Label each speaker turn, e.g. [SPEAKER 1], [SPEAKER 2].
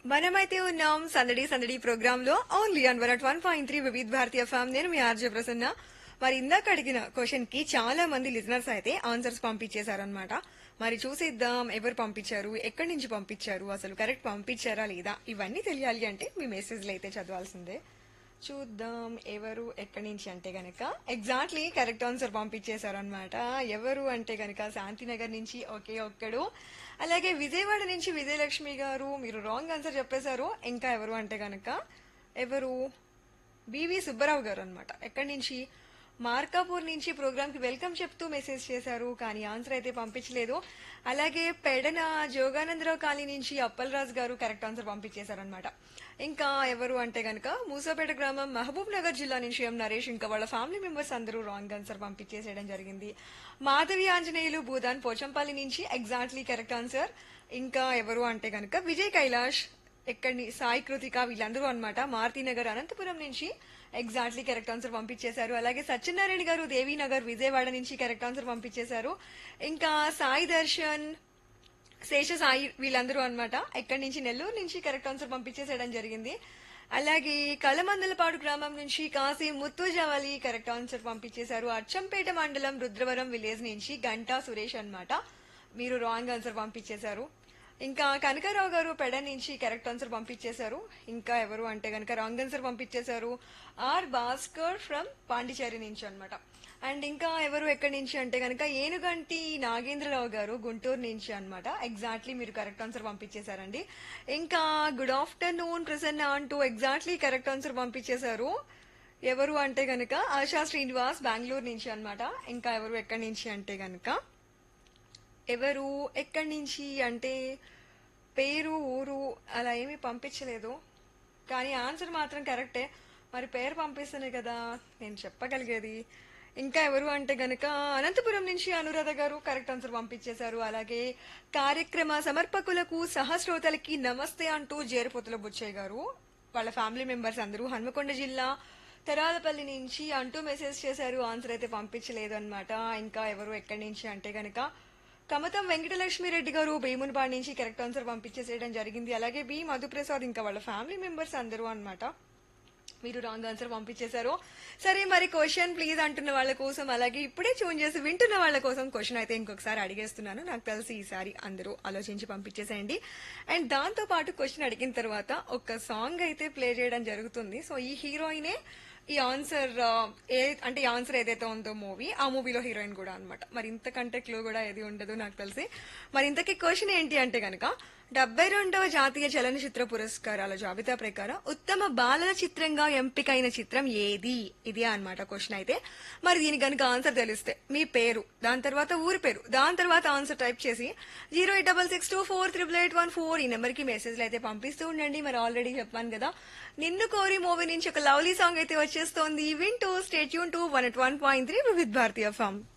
[SPEAKER 1] మనమైతే ఉన్నాం సందడి సందడి ప్రోగ్రామ్ లో only on one one point three Vividh Bharati form నేను మీ ఆర్జే ప్రసన్న మరి ఇందాక అడిగిన క్వశ్చన్ కి చాలా మంది లిజనర్స్ అయితే ఆన్సర్స్ పంపించేశారనమాట మరి చూసేద్దాం ఎవరు పంపించారు ఎక్కడి నుంచి పంపించారు అసలు కరెక్ట్ పంపించారా లేదా ఇవన్నీ తెలియాలి అంటే మీ మెసేజ్లు అయితే చదవాల్సిందే చూద్దాం ఎవరు ఎక్కడి నుంచి అంటే గనక ఎగ్జాక్ట్లీ కరెక్ట్ ఆన్సర్ పంపించేశారనమాట ఎవరు అంటే గనక శాంతినగర్ నుంచి ఒకే ఒక్కడు అలాగే విజయవాడ నుంచి విజయలక్ష్మి గారు మీరు రాంగ్ ఆన్సర్ చెప్పేశారు ఇంకా ఎవరు అంటే గనక ఎవరు బివి సుబ్బారావు గారు అనమాట ఎక్కడి నుంచి మార్కాపూర్ నుంచి ప్రోగ్రామ్ కి వెల్కమ్ చెప్తూ మెసేజ్ చేశారు కానీ ఆన్సర్ అయితే పంపించలేదు అలాగే పెడన జోగానందరావు కాలనీ నుంచి అప్పలరాజు గారు కరెక్ట్ ఆన్సర్ పంపించేశారనమాట ఇంకా ఎవరు అంటే గనక మూసాపేట గ్రామం మహబూబ్ నగర్ జిల్లా నుంచి ఎం నరేష్ ఇంకా వాళ్ళ ఫ్యామిలీ మెంబర్స్ అందరూ రాంగ్ ఆన్సర్ పంపించేసేయడం జరిగింది మాధవి ఆంజనేయులు భూదాన్ పోచంపల్లి నుంచి ఎగ్జాక్ట్లీ కరెక్ట్ ఆన్సర్ ఇంకా ఎవరు అంటే గనక విజయ్ కైలాష్ ఎక్కడి సాయి కృతిక వీళ్ళందరూ అనమాట మారుతినగర్ అనంతపురం నుంచి ఎగ్జాక్ట్లీ కరెక్ట్ ఆన్సర్ పంపించేశారు అలాగే సత్యనారాయణ గారు దేవీనగర్ విజయవాడ నుంచి కరెక్ట్ ఆన్సర్ పంపించేశారు ఇంకా సాయి దర్శన్ శేష సాయి వీళ్ళందరూ అనమాట ఎక్కడి నుంచి నెల్లూరు నుంచి కరెక్ట్ ఆన్సర్ పంపించేసేయడం జరిగింది అలాగే కలమందలపాడు గ్రామం నుంచి కాశీ ముత్తుజవలి కరెక్ట్ ఆన్సర్ పంపించేశారు అచ్చంపేట మండలం రుద్రవరం విలేజ్ నుంచి గంటా సురేష్ అన్నమాట మీరు రాంగ్ ఆన్సర్ పంపించేశారు ఇంకా కనకారావు గారు పెడ నుంచి కరెక్ట్ ఆన్సర్ పంపించేశారు ఇంకా ఎవరు అంటే కనుక రాంగ్ ఆన్సర్ పంపించేశారు ఆర్ భాస్కర్ ఫ్రమ్ పాండిచేరి నుంచి అన్నమాట అండ్ ఇంకా ఎవరు ఎక్కడి నుంచి అంటే కనుక ఏనుగంటి నాగేంద్రరావు గారు గుంటూరు నుంచి అన్నమాట ఎగ్జాక్ట్లీ మీరు కరెక్ట్ ఆన్సర్ పంపించేశారండి ఇంకా గుడ్ ఆఫ్టర్నూన్ ప్రసన్న అంటూ ఎగ్జాక్ట్లీ కరెక్ట్ ఆన్సర్ పంపించేశారు ఎవరు అంటే గనక ఆశా శ్రీనివాస్ బెంగళూరు నుంచి అన్నమాట ఇంకా ఎవరు ఎక్కడి నుంచి అంటే గనక ఎవరు ఎక్కడి నుంచి అంటే పేరు ఊరు అలా ఏమీ పంపించలేదు కానీ ఆన్సర్ మాత్రం కరెక్టే మరి పేరు పంపిస్తేనే కదా నేను చెప్పగలిగేది ఇంకా ఎవరు అంటే గనక అనంతపురం నుంచి అనురాధ గారు కరెక్ట్ ఆన్సర్ పంపించేశారు అలాగే కార్యక్రమ సమర్పకులకు సహస్రోతలకి నమస్తే అంటూ జేరుపోతుల బుచ్చయ్య గారు వాళ్ళ ఫ్యామిలీ మెంబర్స్ అందరూ హన్మకొండ జిల్లా తెరాలపల్లి నుంచి అంటూ మెసేజ్ చేశారు ఆన్సర్ అయితే పంపించలేదు అనమాట ఇంకా ఎవరు ఎక్కడి నుంచి అంటే గనక కమతం వెంకటలక్ష్మి రెడ్డి గారు భీమునిపాడు నుంచి కరెక్ట్ ఆన్సర్ పంపించేసేయడం జరిగింది అలాగే బి మధుప్రసాద్ ఇంకా వాళ్ళ ఫ్యామిలీ మెంబర్స్ అందరూ అన్నమాట మీరు రాంగ్ ఆన్సర్ పంపించేశారు సరే మరి క్వశ్చన్ ప్లీజ్ అంటున్న వాళ్ళ కోసం అలాగే ఇప్పుడే చూన్ చేసి వింటున్న వాళ్ళ కోసం క్వశ్చన్ అయితే ఇంకొకసారి అడిగేస్తున్నాను నాకు తెలిసి ఈసారి అందరూ ఆలోచించి పంపించేసేయండి అండ్ దాంతో పాటు క్వశ్చన్ అడిగిన తర్వాత ఒక సాంగ్ అయితే ప్లే చేయడం జరుగుతుంది సో ఈ హీరోయినే ఈ ఆన్సర్ ఏ అంటే ఈ ఆన్సర్ ఏదైతే ఉందో మూవీ ఆ మూవీలో హీరోయిన్ కూడా అన్నమాట మరి ఇంతకంటే క్లూ కూడా ఏది ఉండదు నాకు తెలిసి మరి ఇంతకీ క్వశ్చన్ ఏంటి అంటే గనక డెబ్బై రెండవ జాతీయ చలనచిత్ర పురస్కారాల జాబితా ప్రకారం ఉత్తమ బాలల చిత్రంగా ఎంపికైన చిత్రం ఏది ఇది అన్నమాట క్వశ్చన్ అయితే మరి దీనికి గనుక ఆన్సర్ తెలిస్తే మీ పేరు దాని తర్వాత ఊరి పేరు దాని తర్వాత ఆన్సర్ టైప్ చేసి zero eight double six two four triple eight one four ఈ నెంబర్ కి మెసేజ్లు అయితే పంపిస్తూ ఉండండి మరి ఆల్రెడీ చెప్పాను కదా నిన్ను కోరి మూవీ నుంచి ఒక లవ్లీ సాంగ్ అయితే వచ్చేస్తోంది వింటూ stay tuned to one at one point three with Bharati form